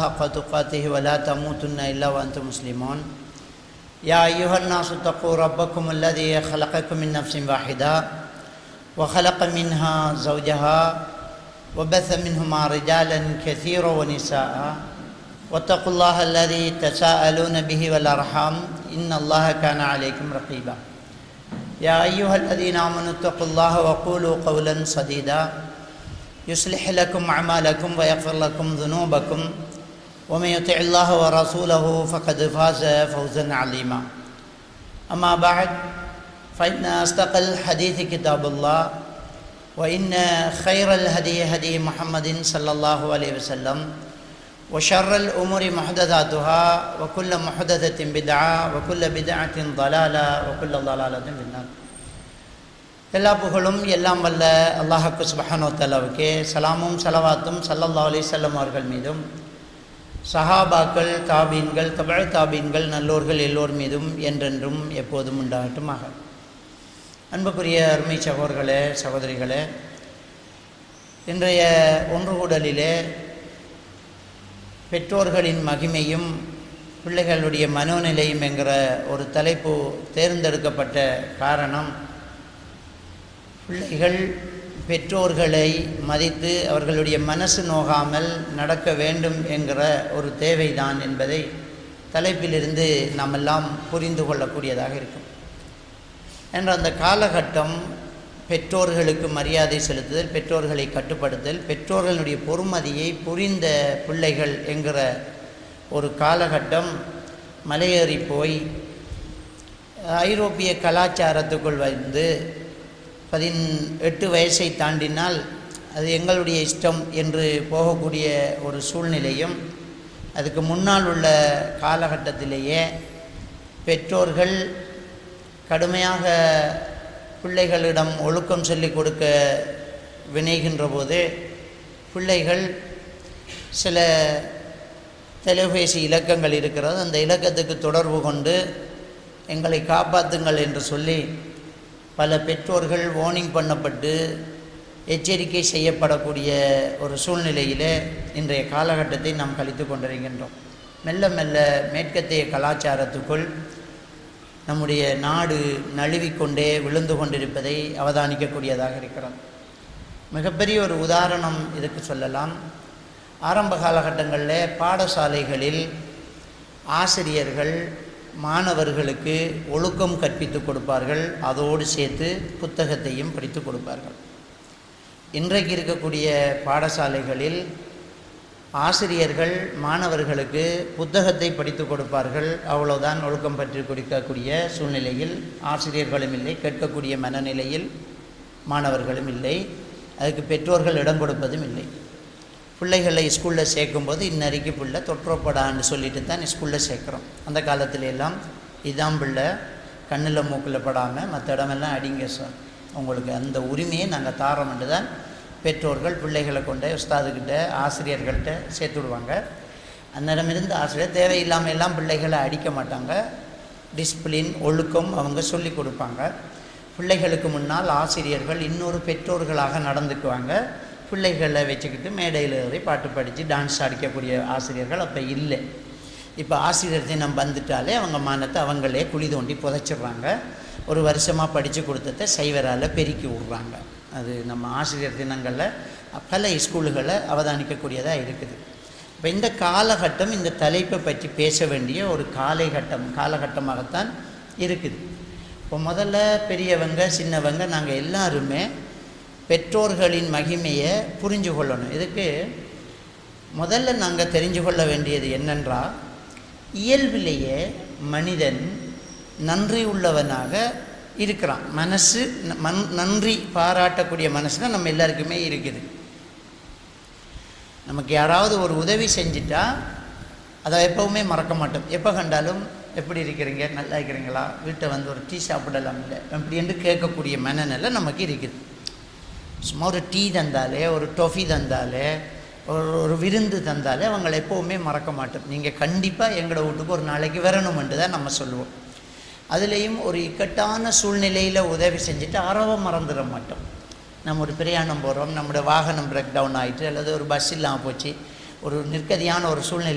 حق تقاته ولا تموتن إلا وأنتم مسلمون يا أيها الناس اتقوا ربكم الذي خلقكم من نفس واحدة وخلق منها زوجها وبث منهما رجالا كثيرا ونساء واتقوا الله الذي تساءلون به والأرحام إن الله كان عليكم رقيبا يا أيها الذين آمنوا اتقوا الله وقولوا قولا سديدا يصلح لكم أعمالكم ويغفر لكم ذنوبكم ومن يطع الله ورسوله فقد فاز فوزا عظيما أما بعد فإن أصدق الحديث كتاب الله وإن خير الهدي هدي محمد صلى الله عليه وسلم وشر الأمور محدثاتها وكل محدثة بدعة وكل بدعة ضلالة وكل ضلالة في النار எல்லா புகழும் எல்லாம் வல்ல அல்லாஹக்கு சுபஹானோ தலாவுக்கே சலாமும் சலவாத்தும் சல்லல்லா அலிசல்லம் அவர்கள் மீதும் சஹாபாக்கள் தாபீன்கள் தமிழ் தாபீன்கள் நல்லோர்கள் எல்லோர் மீதும் என்றென்றும் எப்போதும் உண்டாகட்டுமாக அன்புக்குரிய அருமை சகோதர்களே சகோதரிகளே இன்றைய ஒன்று கூடலிலே பெற்றோர்களின் மகிமையும் பிள்ளைகளுடைய மனோநிலையும் என்கிற ஒரு தலைப்பு தேர்ந்தெடுக்கப்பட்ட காரணம் பிள்ளைகள் பெற்றோர்களை மதித்து அவர்களுடைய மனசு நோகாமல் நடக்க வேண்டும் என்கிற ஒரு தேவைதான் என்பதை தலைப்பிலிருந்து நாம் எல்லாம் புரிந்து கொள்ளக்கூடியதாக இருக்கும் என்ற அந்த காலகட்டம் பெற்றோர்களுக்கு மரியாதை செலுத்துதல் பெற்றோர்களை கட்டுப்படுத்தல் பெற்றோர்களுடைய பொறுமதியை புரிந்த பிள்ளைகள் என்கிற ஒரு காலகட்டம் மலையேறி போய் ஐரோப்பிய கலாச்சாரத்துக்குள் வந்து பதின் எட்டு வயசை தாண்டினால் அது எங்களுடைய இஷ்டம் என்று போகக்கூடிய ஒரு சூழ்நிலையும் அதுக்கு முன்னால் உள்ள காலகட்டத்திலேயே பெற்றோர்கள் கடுமையாக பிள்ளைகளிடம் ஒழுக்கம் சொல்லிக் கொடுக்க வினைகின்ற போது பிள்ளைகள் சில தொலைபேசி இலக்கங்கள் இருக்கிறது அந்த இலக்கத்துக்கு தொடர்பு கொண்டு எங்களை காப்பாற்றுங்கள் என்று சொல்லி பல பெற்றோர்கள் வார்னிங் பண்ணப்பட்டு எச்சரிக்கை செய்யப்படக்கூடிய ஒரு சூழ்நிலையில் இன்றைய காலகட்டத்தை நாம் கழித்து கொண்டிருக்கின்றோம் மெல்ல மெல்ல மேற்கத்திய கலாச்சாரத்துக்குள் நம்முடைய நாடு நழுவிக்கொண்டே விழுந்து கொண்டிருப்பதை அவதானிக்கக்கூடியதாக இருக்கிறோம் மிகப்பெரிய ஒரு உதாரணம் இதுக்கு சொல்லலாம் ஆரம்ப காலகட்டங்களில் பாடசாலைகளில் ஆசிரியர்கள் மாணவர்களுக்கு ஒழுக்கம் கற்பித்து கொடுப்பார்கள் அதோடு சேர்த்து புத்தகத்தையும் படித்து கொடுப்பார்கள் இன்றைக்கு இருக்கக்கூடிய பாடசாலைகளில் ஆசிரியர்கள் மாணவர்களுக்கு புத்தகத்தை படித்து கொடுப்பார்கள் அவ்வளோதான் ஒழுக்கம் பற்றி கொடுக்கக்கூடிய சூழ்நிலையில் ஆசிரியர்களும் இல்லை கேட்கக்கூடிய மனநிலையில் மாணவர்களும் இல்லை அதுக்கு பெற்றோர்கள் இடம் கொடுப்பதும் இல்லை பிள்ளைகளை ஸ்கூலில் சேர்க்கும்போது இன்னறைக்கு பிள்ளை தொற்றப்படான்னு சொல்லிட்டு தான் ஸ்கூலில் சேர்க்குறோம் அந்த காலத்துல எல்லாம் இதான் பிள்ளை கண்ணில் மூக்கில் படாமல் மற்ற இடமெல்லாம் அடிங்க சார் உங்களுக்கு அந்த உரிமையை நாங்கள் தாரோம்னு தான் பெற்றோர்கள் பிள்ளைகளை கொண்டு உஸ்தாதுக்கிட்ட ஆசிரியர்கள்ட்ட சேர்த்து விடுவாங்க அந்நேரமிருந்து ஆசிரியர் தேவையில்லாமல் எல்லாம் பிள்ளைகளை அடிக்க மாட்டாங்க டிசிப்ளின் ஒழுக்கம் அவங்க சொல்லி கொடுப்பாங்க பிள்ளைகளுக்கு முன்னால் ஆசிரியர்கள் இன்னொரு பெற்றோர்களாக நடந்துக்குவாங்க பிள்ளைகளை வச்சுக்கிட்டு மேடையில் ஏறி பாட்டு படித்து டான்ஸ் அடிக்கக்கூடிய ஆசிரியர்கள் அப்போ இல்லை இப்போ ஆசிரியர் தினம் வந்துட்டாலே அவங்க மானத்தை அவங்களே குழி தோண்டி புதைச்சிடுறாங்க ஒரு வருஷமாக படித்து கொடுத்ததை சைவரால் பெருக்கி விட்றாங்க அது நம்ம ஆசிரியர் தினங்களில் பல ஸ்கூல்களை அவதானிக்கக்கூடியதாக இருக்குது இப்போ இந்த காலகட்டம் இந்த தலைப்பை பற்றி பேச வேண்டிய ஒரு காலைகட்டம் காலகட்டமாகத்தான் இருக்குது இப்போ முதல்ல பெரியவங்க சின்னவங்க நாங்கள் எல்லாருமே பெற்றோர்களின் மகிமையை புரிஞ்சு கொள்ளணும் இதுக்கு முதல்ல நாங்கள் தெரிஞ்சு கொள்ள வேண்டியது என்னென்றால் இயல்பிலேயே மனிதன் நன்றி உள்ளவனாக இருக்கிறான் மனசு மண் நன்றி பாராட்டக்கூடிய மனசு தான் நம்ம எல்லாருக்குமே இருக்குது நமக்கு யாராவது ஒரு உதவி செஞ்சிட்டா அதை எப்போவுமே மறக்க மாட்டோம் எப்போ கண்டாலும் எப்படி இருக்கிறீங்க நல்லா இருக்கிறீங்களா வீட்டை வந்து ஒரு டீ சாப்பிடலாம் இல்லை அப்படி என்று கேட்கக்கூடிய மனநிலை நமக்கு இருக்குது சும்மா ஒரு டீ தந்தாலே ஒரு டொஃபி தந்தாலே ஒரு ஒரு விருந்து தந்தாலே அவங்கள எப்போவுமே மறக்க மாட்டோம் நீங்கள் கண்டிப்பாக எங்களோட வீட்டுக்கு ஒரு நாளைக்கு வரணுமென்று தான் நம்ம சொல்லுவோம் அதுலேயும் ஒரு இக்கட்டான சூழ்நிலையில் உதவி செஞ்சுட்டு அறவை மறந்துட மாட்டோம் நம்ம ஒரு பிரயாணம் போகிறோம் நம்மளோட வாகனம் பிரேக் டவுன் ஆகிட்டு அல்லது ஒரு பஸ் இல்லாமல் போச்சு ஒரு நிற்கதியான ஒரு சூழ்நிலை